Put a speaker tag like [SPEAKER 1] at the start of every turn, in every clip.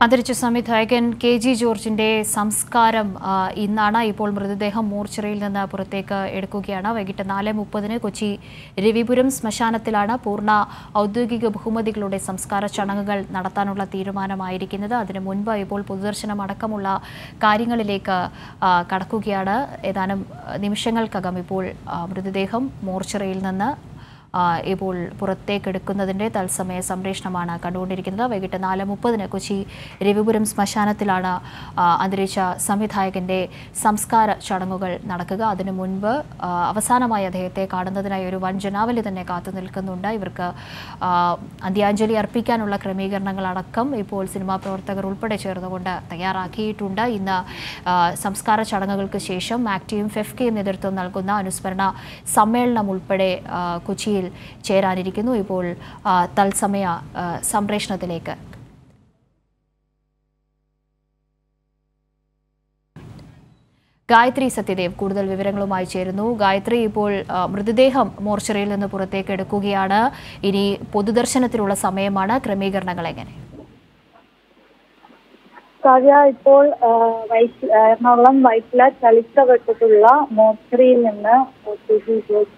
[SPEAKER 1] അന്തരിച്ച സംവിധായകൻ K G ജോർജിന്റെ സംസ്കാരം ആ, ഇന്നാണ് ഇപ്പോൾ മൃതദേഹം മോർച്ചറിയിൽ നിന്ന് പുറത്തേക്ക് എടുക്കുകയാണ് വൈകിട്ട് നാല് മുപ്പതിന് കൊച്ചി രവിപുരം ശ്മശാനത്തിലാണ് പൂർണ്ണ ഔദ്യോഗിക ബഹുമതികളുടെ സംസ്കാര ചടങ്ങുകൾ നടത്താനുള്ള തീരുമാനമായിരിക്കുന്നത് അതിനു മുൻപ് ഇപ്പോൾ പൊതുദർശനം അടക്കമുള്ള കാര്യങ്ങളിലേക്ക് ആ, കടക്കുകയാണ് ഏതാനും നിമിഷങ്ങൾക്കകം ഇപ്പോൾ ആ, മൃതദേഹം മോർച്ചറിയിൽ നിന്ന് ആ, ഇപ്പോൾ പുറത്തേക്കെടുക്കുന്നതിൻ്റെ തത്സമയ സംപ്രേഷണമാണ് കണ്ടുകൊണ്ടിരിക്കുന്നത് വൈകിട്ട് നാല് മുപ്പതിന് കൊച്ചി രവിപുരം ശ്മശാനത്തിലാണ് ആ, അന്തരിച്ച സംവിധായകൻ്റെ സംസ്കാര ചടങ്ങുകൾ നടക്കുക അതിനു മുൻപ് ആ, അവസാനമായി അദ്ദേഹത്തെ കാണുന്നതിനായി ഒരു വൻ ജനാവലി തന്നെ കാത്തു നിൽക്കുന്നുണ്ട് ഇവർക്ക് ആ, അന്ത്യാഞ്ജലി അർപ്പിക്കാനുള്ള ക്രമീകരണങ്ങളടക്കം ഇപ്പോൾ സിനിമാ പ്രവർത്തകർ ഉൾപ്പെടെ ചേർന്നുകൊണ്ട് തയ്യാറാക്കിയിട്ടുണ്ട് ഇന്ന് ആ, സംസ്കാര ചടങ്ങുകൾക്ക് ശേഷം ആക്ടിയും ഫെഫ്കയും നേതൃത്വം നൽകുന്ന അനുസ്മരണ സമ്മേളനം ഉൾപ്പെടെ ആ, കൊച്ചിയിൽ ചേരാനിരിക്കുന്നു ഇപ്പോൾ ആ, തത്സമയ ആ, സംപ്രേഷണത്തിലേക്ക് ഗായത്രി സത്യദേവ് കൂടുതൽ വിവരങ്ങളുമായി ചേരുന്നു ഗായത്രി ഇപ്പോൾ ആ, മൃതദേഹം മോർച്ചറിയിൽ നിന്ന് പുറത്തേക്ക് എടുക്കുകയാണ് ഇനി പൊതുദർശനത്തിനുള്ള സമയമാണ് ക്രമീകരണങ്ങൾ എങ്ങനെ
[SPEAKER 2] കാവ്യ ഇപ്പോൾ ആ, വൈറ്റ് എറണാകുളം വൈറ്റില ചളിക്കവട്ടത്തുള്ള മോർച്ചറിയിൽ നിന്ന് ഒത്തിരി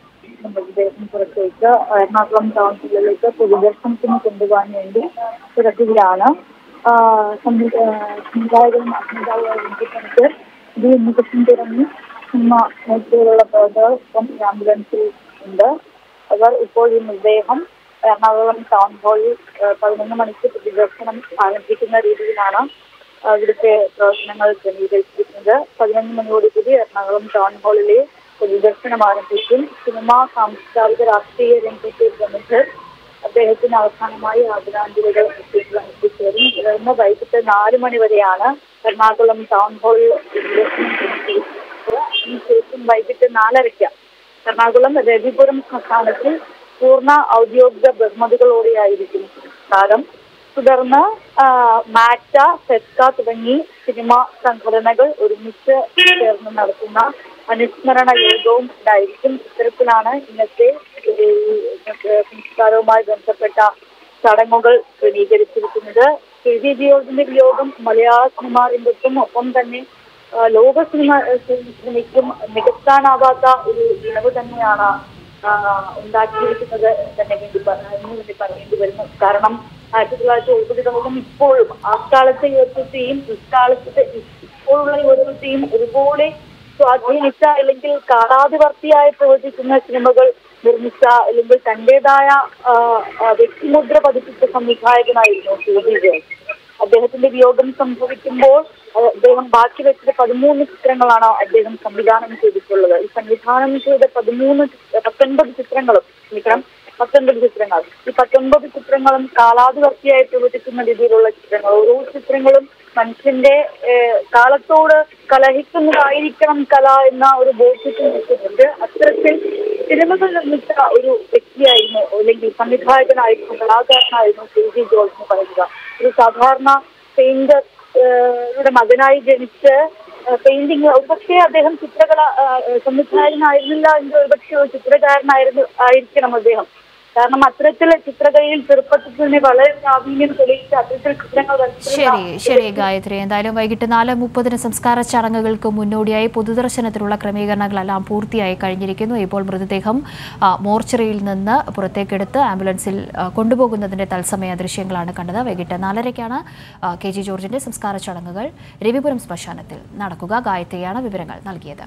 [SPEAKER 2] മൃതദേഹം പുറത്തേക്ക് എറണാകുളം ടൗൺഷിപ്പിലേക്ക് പൊതുദർശനത്തിന് കൊണ്ടുപോകാൻ വേണ്ടി കിടക്കുകയാണ് ആ, സംവി- ആ, സംവിധായകനും അഭിനേതാവുമായ രഞ്ജിത്ത് ഡി ഉണ്ണികൃഷ്ണൻ തുടങ്ങി സിനിമ മേഖലയിലുള്ള പ്രവർത്തകർ ഇപ്പം ഈ ആംബുലൻസിൽ ഉണ്ട് അവർ ഇപ്പോൾ ഈ മൃതദേഹം എറണാകുളം ടൗൺ ഹാളിൽ ആ, പതിനൊന്ന് മണിക്ക് പൊതുദർശനം ആരംഭിക്കുന്ന രീതിയിലാണ് അവിടുത്തെ പ്രവർത്തനങ്ങൾ ക്രമീകരിച്ചിരിക്കുന്നത് പതിനൊന്ന് മണിയോടുകൂടി എറണാകുളം ടൗൺ ഹാളിലെ പൊതുദർശനം ആരംഭിക്കും സിനിമ സാംസ്കാരിക രാഷ്ട്രീയ രംഗത്തെ പ്രമുഖർ അദ്ദേഹത്തിന് അവസാനമായി ആദരാഞ്ജലികൾ അർപ്പിക്കുവാൻ എത്തിച്ചേരും തുടർന്ന് വൈകിട്ട് നാല് മണി വരെയാണ് എറണാകുളം ടൗൺ ഹാളിൽ പൊതുദർശനം ക്രമീകരിച്ചിരിക്കുന്നത് അതിനുശേഷം വൈകിട്ട് നാലരയ്ക്ക് എറണാകുളം രവിപുരം ശ്മശാനത്തിൽ പൂർണ്ണ ഔദ്യോഗിക ബഹുമതികളോടെയായിരിക്കും സംസ്കാരം തുടർന്ന് ആ, മാറ്റ ഫെസ്ക തുടങ്ങി സിനിമ സംഘടനകൾ ഒരുമിച്ച് ചേർന്ന് നടത്തുന്ന അനുസ്മരണ യോഗവും ഉണ്ടായിരിക്കും ഇത്തരത്തിലാണ് ഇന്നത്തെ ഈ സംസ്കാരവുമായി ബന്ധപ്പെട്ട ചടങ്ങുകൾ ക്രമീകരിച്ചിരിക്കുന്നത് കെ ജി ജിയോജിന്റെ വിയോഗം മലയാള സിനിമാ രംഗത്തും ഒപ്പം തന്നെ ആ, ലോക സിനിമ സിനിമയ്ക്കും നികത്താനാവാത്ത ഒരു ഇളവ് തന്നെയാണ് ആ, ഉണ്ടാക്കിയിരിക്കുന്നത് എന്ന് തന്നെ വേണ്ടി പ- എന്ന് വേണ്ടി പറയേണ്ടി വരുന്നു കാരണം ആയിരത്തി തൊള്ളായിരത്തി എഴുപതുകളിലും ഇപ്പോഴും അക്കാലത്തെ യുവത്വത്തെയും ഇക്കാലത്തെ ഇപ്പോഴുള്ള യുവത്വത്തെയും ഒരുപോലെ സ്വാധീനിച്ച അല്ലെങ്കിൽ കാലാതിവർത്തിയായി പ്രവർത്തിക്കുന്ന സിനിമകൾ നിർമ്മിച്ച അല്ലെങ്കിൽ തന്റേതായ ആ, ആ, വ്യക്തിമുദ്ര പതിപ്പിച്ച സംവിധായകനായിരുന്നു കെ ജി ജോർജ് അദ്ദേഹത്തിന്റെ വിയോഗം സംഭവിക്കുമ്പോൾ അഹ് അദ്ദേഹം ബാക്കി വെച്ചത് പതിമൂന്ന് ചിത്രങ്ങളാണ് അദ്ദേഹം സംവിധാനം ചെയ്തിട്ടുള്ളത് ഈ സംവിധാനം ചെയ്ത പതിമൂന്ന് ചി- പത്തൊൻപത് ചിത്രങ്ങളും ക്ഷമിക്കണം പത്തൊൻപത് ചിത്രങ്ങൾ ഈ പത്തൊൻപത് ചിത്രങ്ങളും കാലാതിവർത്തിയായി പ്രവർത്തിക്കുന്ന രീതിയിലുള്ള ചിത്രങ്ങൾ ഓരോ ചിത്രങ്ങളും മനുഷ്യന്റെ ഏഹ്, കാലത്തോട് കലഹിക്കുന്നതായിരിക്കണം കല എന്ന ഒരു ബോധ്യത്തിൽ നിൽക്കുന്നുണ്ട് അത്തരത്തിൽ സിനിമകൾ നിർമ്മിച്ച ഒരു വ്യക്തിയായിരുന്നു അല്ലെങ്കിൽ സംവിധായകനായിരുന്നു കലാകാരനായിരുന്നു കെ ജി ജോർജ് എന്ന് പറയുക ഒരു സാധാരണ പെയിന്റർ യുടെ മകനായി ജനിച്ച് പെയിന്റിങ് ഒരുപക്ഷെ അദ്ദേഹം ചിത്രകല ആ, സംവിധായകനായിരുന്നില്ല എങ്കിൽ ഒരുപക്ഷെ ഒരു ചിത്രകാരനായിരുന്നു ആയിരിക്കണം അദ്ദേഹം കാരണം അത്തരത്തിൽ ചിത്രകലയിൽ ചെറുപ്പത്തിൽ തന്നെ വളരെ പ്രാവീണ്യം തെളിയിച്ച അത്തരത്തിൽ ചിത്രങ്ങൾ വരച്ചിരുന്ന
[SPEAKER 1] ശരി ശരി ഗായത്രി എന്തായാലും വൈകിട്ട് നാല് മുപ്പതിന് സംസ്കാര ചടങ്ങുകൾക്ക് മുന്നോടിയായി പൊതുദർശനത്തിനുള്ള ക്രമീകരണങ്ങളെല്ലാം പൂർത്തിയായി കഴിഞ്ഞിരിക്കുന്നു ഇപ്പോൾ മൃതദേഹം ആ, മോർച്ചറിയിൽ നിന്ന് പുറത്തേക്കെടുത്ത് ആംബുലൻസിൽ ആ, കൊണ്ടുപോകുന്നതിന്റെ തത്സമയ ദൃശ്യങ്ങളാണ് കണ്ടത് വൈകിട്ട് നാലരയ്ക്കാണ് ആ, കെ ജി ജോർജിന്റെ സംസ്കാര ചടങ്ങുകൾ രവിപുരം ശ്മശാനത്തിൽ നടക്കുക ഗായത്രിയാണ് വിവരങ്ങൾ നൽകിയത്